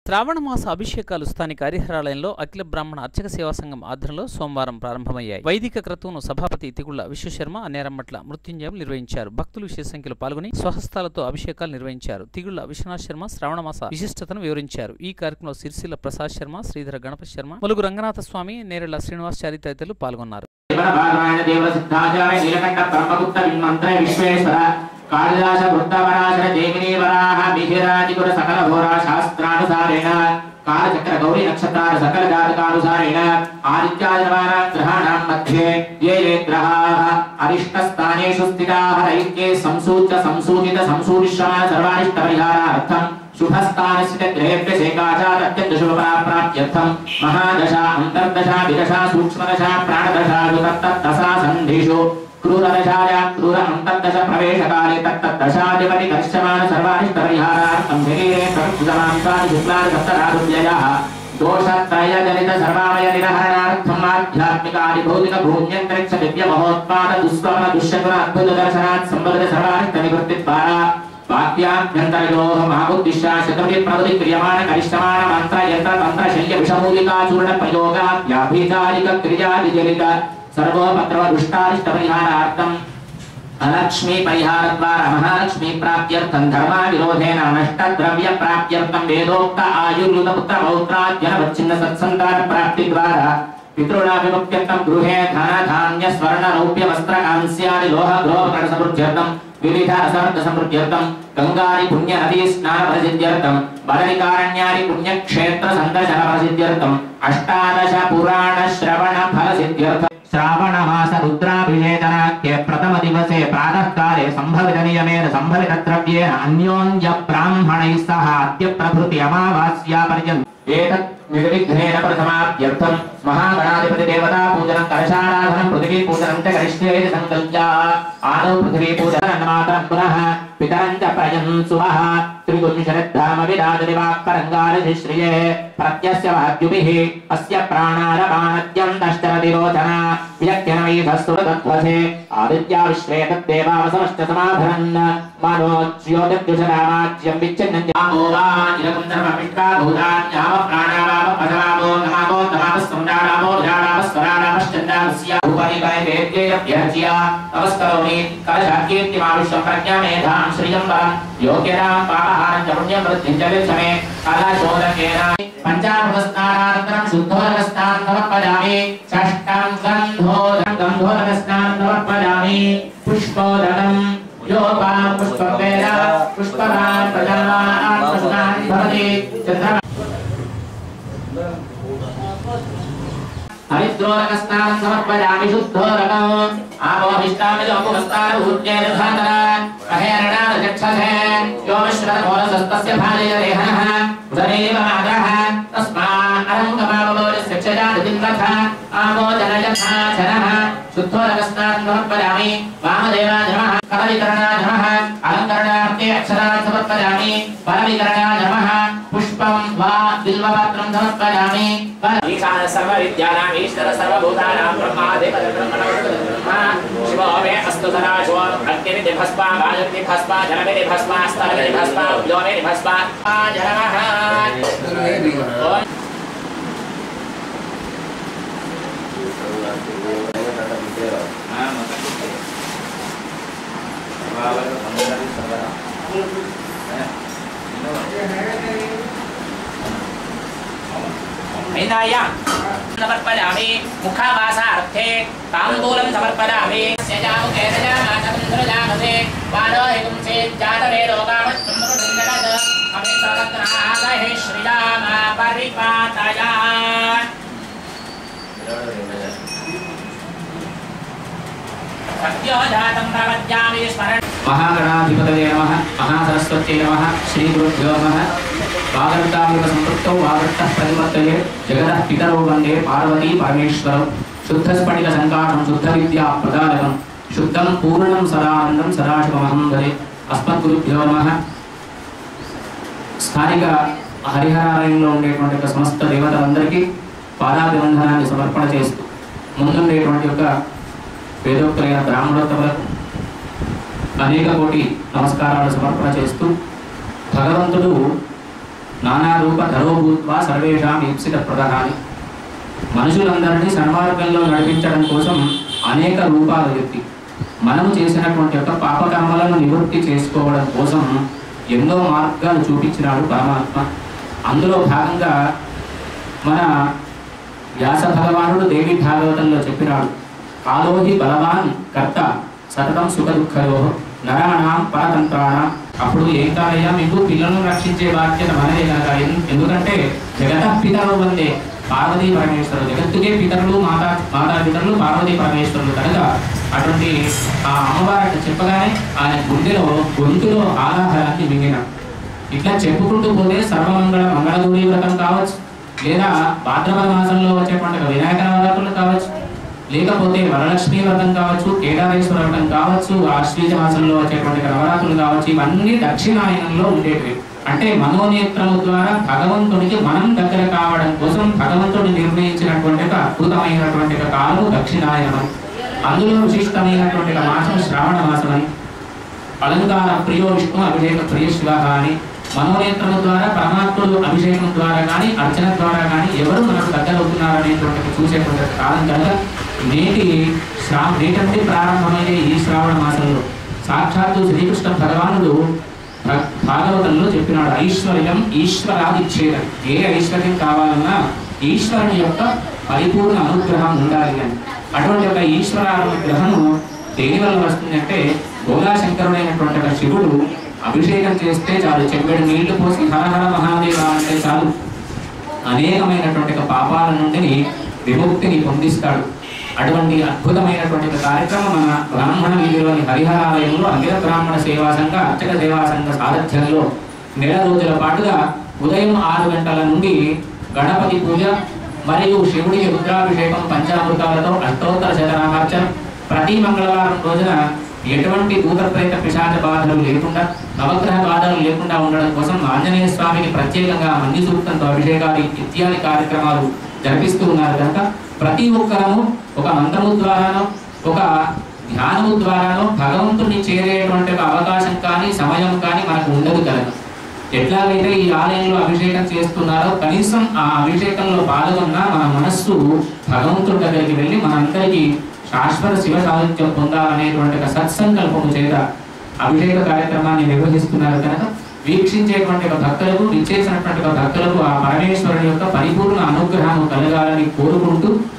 శ్రావణ మాస అభిషేకాలు స్థానిక హరిహరాలయంలో అఖిల బ్రాహ్మణ అర్చక సేవా సంఘం ఆధ్వర్యంలో సోమవారం ప్రారంభమయ్యాయి వైదిక క్రతువును సభాపతి తిగుళ్ల విశ్వశర్మ అన్నేరమ్మట్ల మృత్యుంజయం నిర్వహించారు భక్తులు విశేష సంఖ్యలో పాల్గొని స్వహస్తాలతో అభిషేకాలు నిర్వహించారు తిగుళ్ల విశ్వనాథ్ శర్మ శ్రావణ మాస విశిష్టతను వివరించారు ఈ కార్యక్రమంలో సిరిసిల్ల ప్రసాద్ శర్మ శ్రీధర గణపతి శర్మ ములుగు రంగనాథ స్వామి నేరెళ్ల శ్రీనివాసాచారి తదితరులు పాల్గొన్నారు దేవనారాయణ దేవ సిద్ధాచార్య నీలకంఠ బ్రహ్మగుప్త విన్మంత్ర విశ్వేశ్వర కాళిదాస వృత్తవరాశర జైమినీ వరాహ మిహిరాజికుర సకల హోరా శాస్త్రానుసారేణ కాలచక్ర గౌరీ నక్షత్రాల సకల జాతకానుసారేణ ఆదిత్యాయమాన గ్రహాణాం మధ్యే ఏ ఏ గ్రహాः అరిష్టస్థానేషు స్థితాः దైత్ये సంసూచ్య సంసూచిత సంసూరిశ్రమాణ సర్వానిష్ట పరిహారార్థం శుభస్థానస్య గ్రహేభ్యసేకాచార అత్యంత శుభప్రాప్త్యర్థం మహాదశ అంతర్దశ విదశ సూక్ష్మదశ ప్రాణదశ తత్తదశా సంధిషు క్రూరదశాయ క్రూర అంతర్దశ ప్రవేశకాలే తత్తదశాధిపతి దర్శమాన సర్వానిష్ట పరిహారార్థం శరీరే ప్రకృతమాంసాని శుక్లాని సప్తరాదువ్యయः దోషత్రయ జనిత సర్వామయ నిరహరణార్థం ఆధ్యాత్మికాని భౌతిక భూమ్యంతరిక్ష దివ్య మహోత్పాద దుస్వప్న దుశ్శకున అద్భుత దర్శనాత్ సంభవిత సర్వానిష్ట నివృత్తి ద్వారా వాక్యాభ్యంతరయోహ మాబుద్దిశ్య శతృతి ప్రవృతి క్రియమాణ కరిష్టమాణ మంత్ర యంత్ర తంత్ర శల్య విషమూలికా చూర్ణ ప్రయోగాభ్యాభిచారిక క్రియాది జలిత సర్వోపద్రవ దుష్టారిష్ట పరిహారార్థం अलक्ष्मी परिहार द्वारा महालक्ष्मी प्राप्त्यर्थं धर्मा विरोधेन नष्ट द्रव्य प्राप्त्यर्थं वेदोक्त आयुर्युत पुत्र पौत्राद्यन वच्चिन्न सत्सन्तान प्राप्ति द्वारा पितॄणाभिमुक्त्यर्थं गृहे धन धान्य स्वर्ण रौप्य वस्त्र कांस्यादि लोह गृहोपकरण समृद्ध्यर्थं विविध असमर्थ समृद्ध्यर्थं गंगारि पुण्य नदी स्नान प्रसिद्ध्यर्थं बदरिकारण्यानि पुण्यक्षेत्र सन्दर्शन प्रसिद्ध्यर्थं अष्टादश पुराण श्रवण फल सिद्ध्यर्थं శ్రావణ మాస రుద్రాభిషేకనాఖ్యే ప్రథమ దివసే ప్రాతఃకాలే సంభవిత నియమేన సంభవిత ద్రవ్యేన అన్యోన్య బ్రాహ్మణైः సహ అద్య ప్రభృతి అమావాస్యా పర్యంతం ఏతత్ నిర్విఘ్నేన ప్రథమాభ్యర్థం మహాగణాధిపతి దేవతా పూజనం కలశారాధనం పృథివీ పూజనం చ కరిష్యే ఇతి సంకల్ప్య ఆదౌ పృథివీ పూజనం మాతరం పునః పితరం చ ప్రజన్ సువః త్రిగుంశరద్ధామ విరాజనివాక్కరంగారసి శ్రియే ప్రత్యస్య వాద్యుభిः అస్య ప్రాణారపానద్యంతశ్చరతిరోచన వ్యక్తినమైధస్సురతత్వసే ఆదిత్యా విశ్వే తద్దేవావసమశ్చ సమాధరన్ మనోజ్యోతిర్దుషరామాజ్యం విచ్ఛిన్నం వా ఇదకుందర్మపిష్కా భూతాన్యామ ప్రాణారామ పదరామో నమామో నమామస్కందారామో ధ్యానామస్వరారామశ్చందామస్య ఉపరి వై వేద్యేయభ్యర్చ్య నమస్కరోమి కలశాకీర్తిమావిశ్వం ప్రజ్ఞామేధాం శ్రియం వరం యోగ్యరాం పాపహారం చ పుణ్యం వృద్ధిం చ విచ్చమే కలశోదకేన పంచామృతస్నానానంతరం శుద్ధోదకస్నానం సమర్పయామి షష్టం గంధోదకం గంధోదకస్నానం సమర్పయామి పుష్పోదకం యోపాం పుష్పం వేద పుష్పవాన్ ప్రజావాన్ పుష్పాన్ని భవతి చంద్రమ హరిద్రోరకస్నానం సమర్పయామి శుద్ధోరకం ఆపోహిష్టామి లోకుమస్తాన ఊర్జేన ధాతర మహేరణాన చక్షసే యోమశ్వరమోరసస్తస్య భార్యరేహనః ఉదరేవ మాతరః తస్మాన్ అరంగమావోరస్య క్షయాదింద్రథ ఆమోదనయథాచరః శుద్ధోరకస్నానం సమర్పయామి వామదేవాయ నమః కలవికరణాయ నమః అలంకరణార్థే అక్షరాన్ సమర్పయామి పరవికరణాయ నమః పుష్పం వా బిల్వపత్రం సమర్పయామి ఈశాన సర్వ విద్యానాం ఈశ్వర సర్వభూతానాం బ్రహ్మాదేవ బ్రహ్మణ శివో మే అస్తు సదా శివో అగ్నిని భస్మ వాయుని భస్మ జలమిని భస్మ స్థలమిని భస్మ వ్యోమిని భస్మ జనమః ఓం అయినాయా సమర్పయామి ముఖావాసార్థే తాంబూలం సమర్పయామి సజాముఖే సజామాచంద్రజామసే వారోహిగుం సేజ్జాతవే లోకామస్తంద్రుడిందరద్ అమిసరత్నాగహే శ్రీరామ పరిపాతయా సత్యోజాతం ప్రపద్యామి స్మరణ మహాగణాధిపతయే నమ మహాసరస్వత్యై నమ శ్రీ గురుభ్యో నమ వాగర్తామివ సంపృక్తౌ వాగర్త ప్రతిపత్తయే జగతః పితరౌ వందే పార్వతీ పరమేశ్వరౌ శుద్ధ స్ఫటిక సంకాశం శుద్ధ విద్యా ప్రదాయకం శుద్ధం పూర్ణం సదానందం సదాశివమహం వదే అస్మద్గురుభ్యో నమ స్థానిక హరిహరాలయంలో ఉండేటువంటి యొక్క సమస్త దేవతలందరికీ పాదాభివందనాన్ని సమర్పణ చేస్తూ ముందుండేటువంటి యొక్క వేదోక్తులైన బ్రాహ్మణోత్తములకు అనేక కోటి నమస్కారాలు సమర్పణ చేస్తూ భగవంతుడు నానా రూప ధరో భూత్వా సర్వేషాం ఈప్సిత ప్రధాని మనుషులందరినీ సన్మార్గంలో నడిపించడం కోసం అనేక రూపాలు ఎత్తి మనము చేసినటువంటి యొక్క పాపకర్మలను నివృత్తి చేసుకోవడం కోసం ఎన్నో మార్గాలు చూపించినాడు పరమాత్మ అందులో భాగంగా మన వ్యాస భగవానుడు దేవి భాగవతంలో చెప్పినాడు కాలోహి బలవాన్ కర్త సతతం సుఖ దుఃఖయో నరాణాం పరతంత్రాణం అప్పుడు ఏం కాదయ్యా మీకు పిల్లలను రక్షించే బాధ్యత మనదే కనుక ఎన్- ఎందుకంటే జగత పితరు వందే పార్వతీ పరమేశ్వరుడు జగత్తుకే పితరులు మాతా మాతా పితరులు పార్వతీ పరమేశ్వరులు కనుక అటువంటి ఆ అమ్మవారు చెప్పగానే ఆయన గుండెలో గొంతులో ఆలాహలాన్ని మింగిన ఇట్లా చెప్పుకుంటూ పోతే సర్వమంగళ మంగళగౌరీ వ్రతం కావచ్చు లేదా భాద్రపద మాసంలో వచ్చే పండుగ వినాయక నవరాత్రులు కావచ్చు లేకపోతే వరలక్ష్మి వ్రతం కావచ్చు కేదారేశ్వర వ్రతం కావచ్చు ఆశ్వీజ మాసంలో వచ్చేటువంటి నవరాత్రులు కావచ్చు ఇవన్నీ దక్షిణాయనంలో ఉండేటివి అంటే మనోనేత్రము ద్వారా భగవంతుడికి మనం దగ్గర కావడం కోసం భగవంతుడు నిర్ణయించినటువంటి ఒక అద్భుతమైనటువంటి ఒక కాలము దక్షిణాయనం అందులో విశిష్టమైనటువంటి ఒక మాసం శ్రావణ మాసం అని అలంకార ప్రియో విష్ణు అభిషేక ప్రియ శివ అని మనోనేత్రము ద్వారా పరమాత్ముడు అభిషేకం ద్వారా కానీ అర్చన ద్వారా కానీ ఎవరు మనకు దగ్గర అవుతున్నారు అనేటువంటి చూసేటువంటి కాలం కనుక నేటి శ్రా నేటి నుండి ప్రారంభమయ్యే ఈ శ్రావణ మాసంలో సాక్షాత్తు శ్రీకృష్ణ భగవానుడు భ- భాగవతంలో చెప్పినాడు ఐశ్వర్యం ఈశ్వరాదిచ్ఛేదం ఏ ఐశ్వర్యం కావాలన్నా ఈశ్వరుని యొక్క పరిపూర్ణ అనుగ్రహం ఉండాలి అని అటువంటి ఒక ఈశ్వర అనుగ్రహము దేని వల్ల వస్తుంది అంటే గోలాశంకరుడైనటువంటి ఒక శివుడు అభిషేకం చేస్తే చాలు చెంబెడు నీళ్లు పోసి హర హర మహాదేవ అంటే చాలు అనేకమైనటువంటి ఒక పాపాల నుండి విముక్తిని పొందిస్తాడు అటువంటి అద్భుతమైనటువంటి ఒక కార్యక్రమం మన బ్రాహ్మణ వీధిలోని హరిహరాలయంలో అఖిల బ్రాహ్మణ సేవా సంఘ అర్చక సేవా సంఘ సారథ్యంలో నెల రోజుల పాటుగా ఉదయం ఆరు గంటల నుండి గణపతి పూజ మరియు శివుడికి రుద్రాభిషేకం పంచామృతాలతో అష్టోత్తర శతనామార్చన ప్రతి మంగళవారం రోజున ఎటువంటి భూత ప్రేత పిశాచ బాధలు లేకుండా నవగ్రహ బాధలు లేకుండా ఉండడం కోసం ఆంజనేయ స్వామికి ప్రత్యేకంగా మంది సూక్తంతో అభిషేకాలు ఇత్యాది కార్యక్రమాలు జరిపిస్తూ ఉన్నారు కనుక ప్రతి ఒక్కరము ఒక మంత్రము ద్వారానో ఒక ధ్యానము ద్వారానో భగవంతుడిని చేరేటువంటి ఒక అవకాశం కానీ సమయం కానీ మనకు ఉండదు కనుక ఎట్లాగైతే ఈ ఆలయంలో అభిషేకం చేస్తున్నారో కనీసం ఆ అభిషేకంలో పాల్గొన్న మన మనస్సు భగవంతుడి దగ్గరికి వెళ్ళి మనందరికీ శాశ్వత శివ సాహిత్యం పొందాలనేటువంటి ఒక సత్సంకల్పము చేత అభిషేక కార్యక్రమాన్ని నిర్వహిస్తున్నారు కనుక వీక్షించేటువంటి ఒక భక్తులకు విచ్చేసినటువంటి ఒక భక్తులకు ఆ పరమేశ్వరుని యొక్క పరిపూర్ణ అనుగ్రహం కలగాలని కోరుకుంటూ